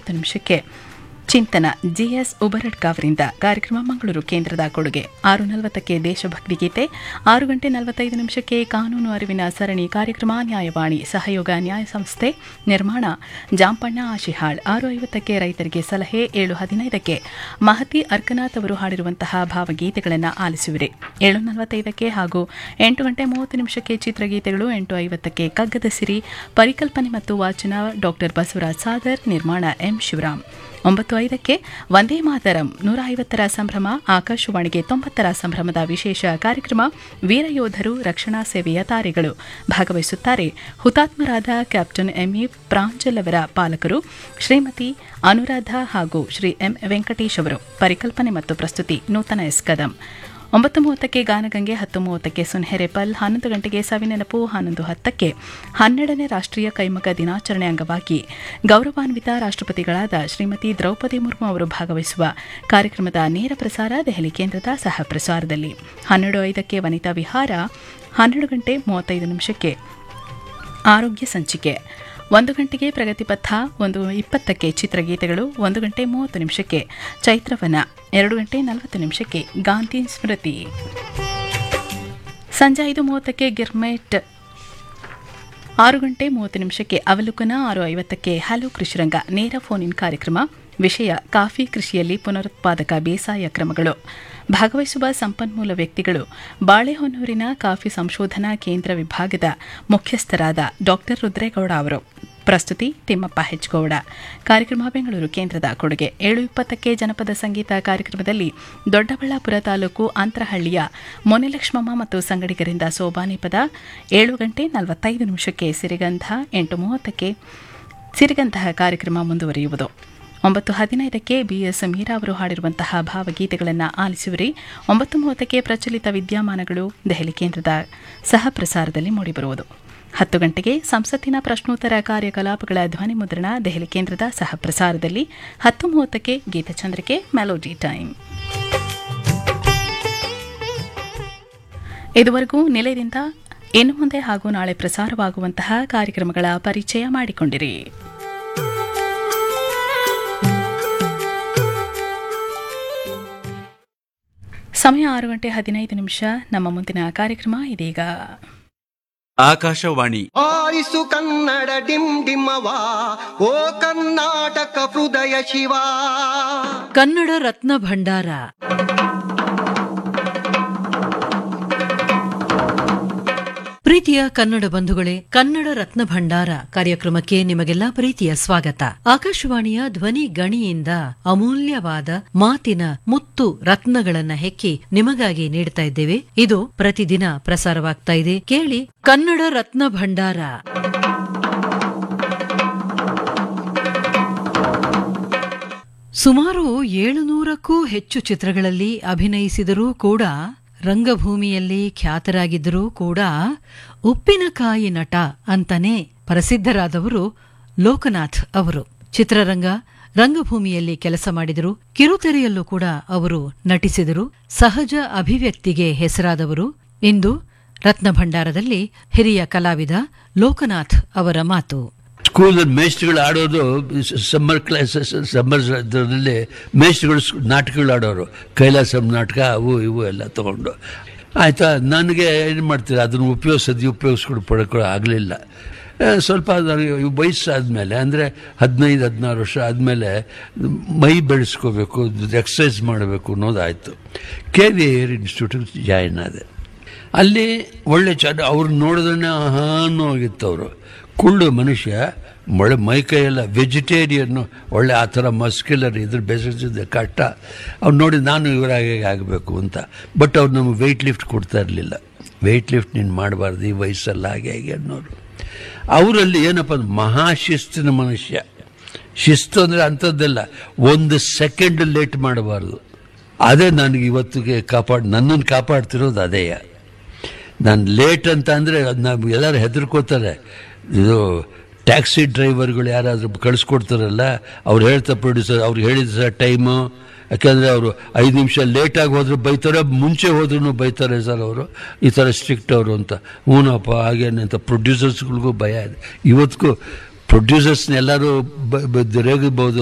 ಮೂವತ್ತು ನಿಮಿಷಕ್ಕೆ ಚಿಂತನ ಜಿಎಸ್ ಉಬರಡ್ಕ ಅವರಿಂದ ಕಾರ್ಯಕ್ರಮ ಮಂಗಳೂರು ಕೇಂದ್ರದ ಕೊಡುಗೆ ಆರು ನಲವತ್ತಕ್ಕೆ ದೇಶಭಕ್ತಿ ಗೀತೆ ಆರು ಗಂಟೆ ನಲವತ್ತೈದು ನಿಮಿಷಕ್ಕೆ ಕಾನೂನು ಅರಿವಿನ ಸರಣಿ ಕಾರ್ಯಕ್ರಮ ನ್ಯಾಯವಾಣಿ ಸಹಯೋಗ ನ್ಯಾಯ ಸಂಸ್ಥೆ ನಿರ್ಮಾಣ ಜಾಂಪಣ್ಣ ಆಶಿಹಾಳ್ ಆರು ಐವತ್ತಕ್ಕೆ ರೈತರಿಗೆ ಸಲಹೆ ಏಳು ಹದಿನೈದಕ್ಕೆ ಮಹತಿ ಅರ್ಕನಾಥ್ ಅವರು ಹಾಡಿರುವಂತಹ ಭಾವಗೀತೆಗಳನ್ನು ಆಲಿಸುವಿರಿ ಏಳು ನಲವತ್ತೈದಕ್ಕೆ ಹಾಗೂ ಎಂಟು ಗಂಟೆ ಮೂವತ್ತು ನಿಮಿಷಕ್ಕೆ ಚಿತ್ರಗೀತೆಗಳು ಎಂಟು ಐವತ್ತಕ್ಕೆ ಕಗ್ಗದ ಸಿರಿ ಪರಿಕಲ್ಪನೆ ಮತ್ತು ವಾಚನ ಡಾಕ್ಟರ್ ಬಸವರಾಜ್ ಸಾಗರ್ ನಿರ್ಮಾಣ ಎಂ ಶಿವರಾಮ್ ಒಂಬತ್ತು ಐದಕ್ಕೆ ವಂದೇ ಮಾತರಂ ನೂರ ಐವತ್ತರ ಸಂಭ್ರಮ ಆಕಾಶವಾಣಿಗೆ ತೊಂಬತ್ತರ ಸಂಭ್ರಮದ ವಿಶೇಷ ಕಾರ್ಯಕ್ರಮ ವೀರಯೋಧರು ರಕ್ಷಣಾ ಸೇವೆಯ ತಾರೆಗಳು ಭಾಗವಹಿಸುತ್ತಾರೆ ಹುತಾತ್ಮರಾದ ಕ್ಯಾಪ್ಟನ್ ಎಂಇ ಪ್ರಾಂಜಲ್ ಅವರ ಪಾಲಕರು ಶ್ರೀಮತಿ ಅನುರಾಧ ಹಾಗೂ ಶ್ರೀ ಎಂ ವೆಂಕಟೇಶ್ ಅವರು ಪರಿಕಲ್ಪನೆ ಮತ್ತು ಪ್ರಸ್ತುತಿ ನೂತನ ಎಸ್ ಕದಂ ಒಂಬತ್ತು ಮೂವತ್ತಕ್ಕೆ ಗಾನಗಂಗೆ ಹತ್ತು ಮೂವತ್ತಕ್ಕೆ ಸುನ್ಹೆರೆಪಲ್ ಹನ್ನೊಂದು ಗಂಟೆಗೆ ಸವಿನೆನಪು ಹನ್ನೊಂದು ಹತ್ತಕ್ಕೆ ಹನ್ನೆರಡನೇ ರಾಷ್ಟ್ರೀಯ ಕೈಮಗ್ಗ ದಿನಾಚರಣೆ ಅಂಗವಾಗಿ ಗೌರವಾನ್ವಿತ ರಾಷ್ಟ್ರಪತಿಗಳಾದ ಶ್ರೀಮತಿ ದ್ರೌಪದಿ ಮುರ್ಮು ಅವರು ಭಾಗವಹಿಸುವ ಕಾರ್ಯಕ್ರಮದ ನೇರ ಪ್ರಸಾರ ದೆಹಲಿ ಕೇಂದ್ರದ ಸಹ ಪ್ರಸಾರದಲ್ಲಿ ಹನ್ನೆರಡು ಐದಕ್ಕೆ ವನಿತಾ ವಿಹಾರ ಹನ್ನೆರಡು ಗಂಟೆ ಮೂವತ್ತೈದು ನಿಮಿಷಕ್ಕೆ ಆರೋಗ್ಯ ಸಂಚಿಕೆ ಒಂದು ಗಂಟೆಗೆ ಪ್ರಗತಿ ಪಥ ಒಂದು ಇಪ್ಪತ್ತಕ್ಕೆ ಚಿತ್ರಗೀತೆಗಳು ಒಂದು ಗಂಟೆ ಮೂವತ್ತು ನಿಮಿಷಕ್ಕೆ ಚೈತ್ರವನ ಎರಡು ಗಂಟೆ ನಲವತ್ತು ನಿಮಿಷಕ್ಕೆ ಗಾಂಧಿ ಸ್ಮೃತಿ ಸಂಜೆ ಐದು ಮೂವತ್ತಕ್ಕೆ ಗಿರ್ಮೆಟ್ ಆರು ಗಂಟೆ ಮೂವತ್ತು ನಿಮಿಷಕ್ಕೆ ಅವಲೋಕನ ಆರು ಐವತ್ತಕ್ಕೆ ಹಲೋ ಕೃಷಿರಂಗ ನೇರ ಫೋನ್ ಇನ್ ಕಾರ್ಯಕ್ರಮ ವಿಷಯ ಕಾಫಿ ಕೃಷಿಯಲ್ಲಿ ಪುನರುತ್ಪಾದಕ ಬೇಸಾಯ ಕ್ರಮಗಳು ಭಾಗವಹಿಸುವ ಸಂಪನ್ಮೂಲ ವ್ಯಕ್ತಿಗಳು ಬಾಳೆಹೊನ್ನೂರಿನ ಕಾಫಿ ಸಂಶೋಧನಾ ಕೇಂದ್ರ ವಿಭಾಗದ ಮುಖ್ಯಸ್ಥರಾದ ಡಾಕ್ಟರ್ ರುದ್ರೇಗೌಡ ಅವರು ಪ್ರಸ್ತುತಿ ತಿಮ್ಮಪ್ಪ ಹೆಚ್ಗೌಡ ಕಾರ್ಯಕ್ರಮ ಬೆಂಗಳೂರು ಕೇಂದ್ರದ ಕೊಡುಗೆ ಏಳು ಇಪ್ಪತ್ತಕ್ಕೆ ಜನಪದ ಸಂಗೀತ ಕಾರ್ಯಕ್ರಮದಲ್ಲಿ ದೊಡ್ಡಬಳ್ಳಾಪುರ ತಾಲೂಕು ಅಂತರಹಳ್ಳಿಯ ಮೊನೆಲಕ್ಷ್ಮಮ್ಮ ಮತ್ತು ಸಂಗಡಿಗರಿಂದ ಸೋಬಾನಿ ಪದ ಏಳು ಗಂಟೆ ನಲವತ್ತೈದು ನಿಮಿಷಕ್ಕೆ ಸಿರಿಗಂಧ ಎಂಟು ಮೂವತ್ತಕ್ಕೆ ಸಿರಿಗಂಧ ಕಾರ್ಯಕ್ರಮ ಮುಂದುವರಿಯುವುದು ಒಂಬತ್ತು ಹದಿನೈದಕ್ಕೆ ಬಿಎಸ್ ಮೀರಾ ಅವರು ಹಾಡಿರುವಂತಹ ಭಾವಗೀತೆಗಳನ್ನು ಆಲಿಸುವಿರಿ ಒಂಬತ್ತು ಮೂವತ್ತಕ್ಕೆ ಪ್ರಚಲಿತ ವಿದ್ಯಮಾನಗಳು ದೆಹಲಿ ಕೇಂದ್ರದ ಸಹ ಪ್ರಸಾರದಲ್ಲಿ ಮೂಡಿಬರುವುದು ಹತ್ತು ಗಂಟೆಗೆ ಸಂಸತ್ತಿನ ಪ್ರಶ್ನೋತ್ತರ ಕಾರ್ಯಕಲಾಪಗಳ ಧ್ವನಿ ಮುದ್ರಣ ದೆಹಲಿ ಕೇಂದ್ರದ ಸಹ ಪ್ರಸಾರದಲ್ಲಿ ಹತ್ತು ಮೂವತ್ತಕ್ಕೆ ಗೀತಚಂದ್ರಿಕೆ ಮೆಲೋಡಿ ಟೈಮ್ ಇದುವರೆಗೂ ನಿಲಯದಿಂದ ಇನ್ನು ಮುಂದೆ ಹಾಗೂ ನಾಳೆ ಪ್ರಸಾರವಾಗುವಂತಹ ಕಾರ್ಯಕ್ರಮಗಳ ಪರಿಚಯ ಮಾಡಿಕೊಂಡಿರಿ ಸಮಯ ಆರು ಗಂಟೆ ಹದಿನೈದು ನಿಮಿಷ ನಮ್ಮ ಮುಂದಿನ ಕಾರ್ಯಕ್ರಮ ಇದೀಗ ಆಕಾಶವಾಣಿ ಆರಿಸು ಕನ್ನಡ ಡಿಮ್ ಡಿಮ್ಮವ ಓ ಕರ್ನಾಟಕ ಹೃದಯ ಶಿವ ಕನ್ನಡ ರತ್ನ ಭಂಡಾರ ಪ್ರೀತಿಯ ಕನ್ನಡ ಬಂಧುಗಳೇ ಕನ್ನಡ ರತ್ನ ಭಂಡಾರ ಕಾರ್ಯಕ್ರಮಕ್ಕೆ ನಿಮಗೆಲ್ಲ ಪ್ರೀತಿಯ ಸ್ವಾಗತ ಆಕಾಶವಾಣಿಯ ಧ್ವನಿ ಗಣಿಯಿಂದ ಅಮೂಲ್ಯವಾದ ಮಾತಿನ ಮುತ್ತು ರತ್ನಗಳನ್ನ ಹೆಕ್ಕಿ ನಿಮಗಾಗಿ ನೀಡ್ತಾ ಇದ್ದೇವೆ ಇದು ಪ್ರತಿದಿನ ಪ್ರಸಾರವಾಗ್ತಾ ಇದೆ ಕೇಳಿ ಕನ್ನಡ ರತ್ನ ಭಂಡಾರ ಸುಮಾರು ಏಳುನೂರಕ್ಕೂ ಹೆಚ್ಚು ಚಿತ್ರಗಳಲ್ಲಿ ಅಭಿನಯಿಸಿದರೂ ಕೂಡ ರಂಗಭೂಮಿಯಲ್ಲಿ ಖ್ಯಾತರಾಗಿದ್ದರೂ ಕೂಡ ಉಪ್ಪಿನಕಾಯಿ ನಟ ಅಂತಾನೆ ಪ್ರಸಿದ್ಧರಾದವರು ಲೋಕನಾಥ್ ಅವರು ಚಿತ್ರರಂಗ ರಂಗಭೂಮಿಯಲ್ಲಿ ಕೆಲಸ ಮಾಡಿದರು ಕಿರುತೆರೆಯಲ್ಲೂ ಕೂಡ ಅವರು ನಟಿಸಿದರು ಸಹಜ ಅಭಿವ್ಯಕ್ತಿಗೆ ಹೆಸರಾದವರು ಇಂದು ರತ್ನ ಭಂಡಾರದಲ್ಲಿ ಹಿರಿಯ ಕಲಾವಿದ ಲೋಕನಾಥ್ ಅವರ ಮಾತು ಸ್ಕೂಲ್ ಮೇಸ್ಟ್ರುಗಳು ಆಡೋದು ಸಮ್ಮರ್ ಕ್ಲಾಸಸ್ ಸಮ್ಮರ್ ಇದರಲ್ಲಿ ಮೇಸ್ಟ್ರುಗಳು ನಾಟಕಗಳು ಆಡೋರು ಕೈಲಾಸಂ ನಾಟಕ ಅವು ಇವು ಎಲ್ಲ ತಗೊಂಡು ಆಯಿತಾ ನನಗೆ ಏನು ಮಾಡ್ತೀರ ಅದನ್ನು ಉಪಯೋಗಿಸೋದು ಉಪಯೋಗಿಸ್ಕೊಂಡು ಪಡ್ಕೊ ಆಗಲಿಲ್ಲ ಸ್ವಲ್ಪ ನನಗೆ ವಯಸ್ಸಾದಮೇಲೆ ಅಂದರೆ ಹದಿನೈದು ಹದಿನಾರು ವರ್ಷ ಆದಮೇಲೆ ಮೈ ಬೆಳೆಸ್ಕೋಬೇಕು ಎಕ್ಸಸೈಸ್ ಮಾಡಬೇಕು ಅನ್ನೋದಾಯಿತು ಕೆ ವಿ ಏರ್ ಇನ್ಸ್ಟಿಟ್ಯೂಟಿಗೆ ಜಾಯಿನ್ ಆದೆ ಅಲ್ಲಿ ಒಳ್ಳೆ ಚೆನ್ನ ಅವ್ರು ನೋಡಿದ್ರೆ ಹಾನು ಹೋಗಿತ್ತು ಅವರು ಕುಳ್ಳು ಮನುಷ್ಯ ಒಳ್ಳೆ ಮೈಕೈಯೆಲ್ಲ ವೆಜಿಟೇರಿಯನ್ನು ಒಳ್ಳೆ ಆ ಥರ ಮಸ್ಕ್ಯುಲರ್ ಇದ್ರ ಬೆಸರಿಸಿದ್ದೆ ಕಷ್ಟ ಅವ್ರು ನೋಡಿ ನಾನು ಇವರಾಗೆ ಆಗಬೇಕು ಅಂತ ಬಟ್ ಅವ್ರು ನಮಗೆ ವೆಯ್ಟ್ ಲಿಫ್ಟ್ ಕೊಡ್ತಾ ಇರಲಿಲ್ಲ ವೆಯ್ಟ್ ಲಿಫ್ಟ್ ನೀನು ಮಾಡಬಾರ್ದು ಈ ವಯಸ್ಸಲ್ಲಿ ಹಾಗೆ ಹೇಗೆ ಅನ್ನೋರು ಅವರಲ್ಲಿ ಏನಪ್ಪ ಅಂದ್ರೆ ಮಹಾಶಿಸ್ತಿನ ಮನುಷ್ಯ ಶಿಸ್ತು ಅಂದರೆ ಅಂಥದ್ದೆಲ್ಲ ಒಂದು ಸೆಕೆಂಡ್ ಲೇಟ್ ಮಾಡಬಾರ್ದು ಅದೇ ನನಗೆ ಇವತ್ತಿಗೆ ಕಾಪಾಡ್ ನನ್ನನ್ನು ಕಾಪಾಡ್ತಿರೋದು ಅದೇ ನಾನು ಲೇಟ್ ಅಂತ ಅಂದರೆ ನಾವು ಎಲ್ಲರೂ ಹೆದರ್ಕೋತಾರೆ ಇದು ಟ್ಯಾಕ್ಸಿ ಡ್ರೈವರ್ಗಳು ಯಾರಾದರೂ ಕಳಿಸ್ಕೊಡ್ತಾರಲ್ಲ ಅವ್ರು ಹೇಳ್ತಾರೆ ಪ್ರೊಡ್ಯೂಸರ್ ಅವ್ರಿಗೆ ಹೇಳಿದ ಸರ್ ಟೈಮು ಯಾಕೆಂದರೆ ಅವರು ಐದು ನಿಮಿಷ ಲೇಟಾಗಿ ಹೋದ್ರೆ ಬೈತಾರೆ ಮುಂಚೆ ಹೋದ್ರೂ ಬೈತಾರೆ ಸರ್ ಅವರು ಈ ಥರ ಸ್ಟ್ರಿಕ್ಟ್ ಅವರು ಅಂತ ಹ್ಞೂನಪ್ಪ ಹಾಗೇನೆ ಅಂತ ಪ್ರೊಡ್ಯೂಸರ್ಸ್ಗಳಿಗೂ ಭಯ ಇದೆ ಇವತ್ತಿಗೂ ಪ್ರೊಡ್ಯೂಸರ್ಸ್ನ ಎಲ್ಲರೂ ರೇಗಬಹುದು